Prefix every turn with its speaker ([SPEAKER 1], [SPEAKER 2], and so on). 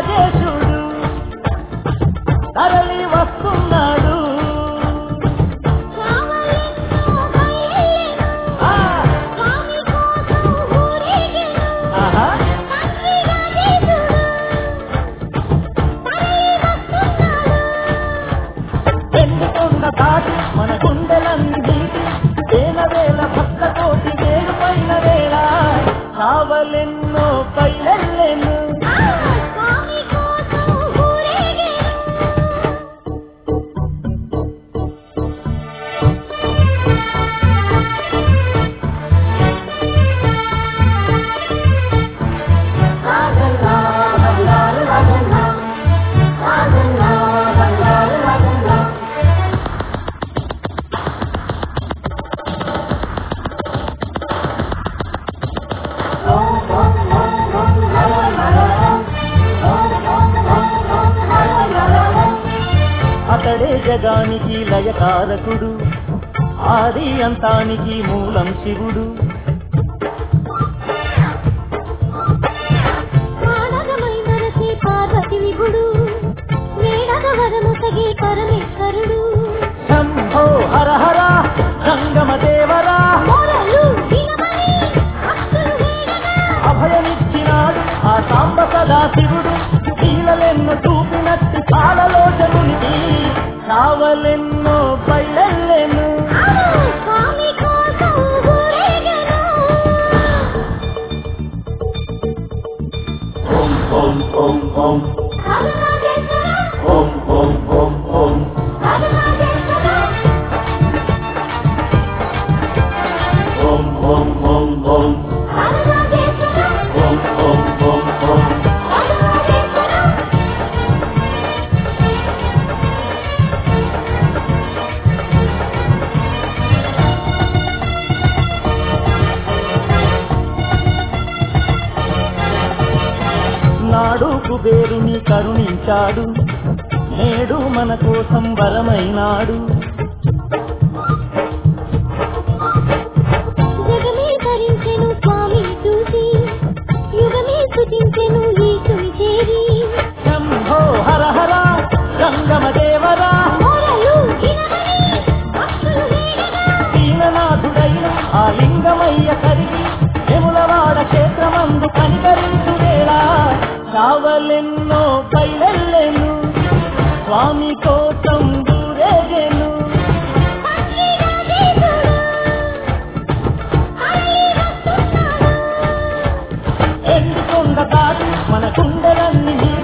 [SPEAKER 1] రాజేశుడు తరలి వస్తున్నాడు
[SPEAKER 2] కావలెన్నో బయలెను
[SPEAKER 1] ఆ,
[SPEAKER 2] స్వామి కోసం ఊరేగెను
[SPEAKER 1] ఆహా,
[SPEAKER 2] తండ్రి రాజేశుడు తరలి వస్తున్నాడు
[SPEAKER 1] ఎండుకొండ దాటి మన గుండెలన్నీ దీటి వేల వేల భక్త కోటి వేరు పైన వేళ కావలెన్నో పైలెల్లెను
[SPEAKER 2] ఆ స్వామి కోసం ఊరేగెను
[SPEAKER 1] అతడే జగానికి లయకారకుడు ఆది అంతానికి మూలం శివుడు
[SPEAKER 2] కానగమై మనసే పార్వతి విభుడు వేడగ వరము తగే పరమేశ్వరుడు
[SPEAKER 1] శంభో హర హర సంగమ దేవరా
[SPEAKER 2] మొరలు వినమని భక్తులు వేడగా
[SPEAKER 1] అభయమిచ్చినాడు ఆ సాంబ సదా శివుడు శీలలెన్నో చూపినట్టు కాలలోచనునికి కావలెన్నో బయలెల్లెను
[SPEAKER 2] ఆడు స్వామి కోసం ఊరేగెను
[SPEAKER 1] ఓం ఓం ఓం ఓం
[SPEAKER 2] రాజరాజేశ్వర
[SPEAKER 1] ఓం ఓం ఓం ఓం
[SPEAKER 2] రాజరాజేశ్వర
[SPEAKER 1] ఓం ఓం ఓం ఓం
[SPEAKER 2] రాజరాజేశ్వర
[SPEAKER 1] ఓం ఓం ఓం ఓం
[SPEAKER 2] రాజరాజేశ్వర
[SPEAKER 1] నాడు కుబేరుని కరుణించాడు నేడు మన కోసం వరమైనాడు
[SPEAKER 2] జగమే ధరించెను స్వామి చూసి యుగమే స్తుతించెను ఈశుని చేరి
[SPEAKER 1] శంభో హర హర గంగమ దేవరా
[SPEAKER 2] మొరలు వినమని భక్తులు వేడగా
[SPEAKER 1] దీననాథుడైన ఆ లింగమయ్య కరిగి యములవాడ క్షేత్రమందు కనికరించు వేళ కావలెన్నో పైలెల్లెను స్వామి కోసం దూరేగెను
[SPEAKER 2] తండ్రి రాజేశుడు తరలి వస్తున్నాడు
[SPEAKER 1] ఎండుకొండ దాటి మన కుండలన్నీ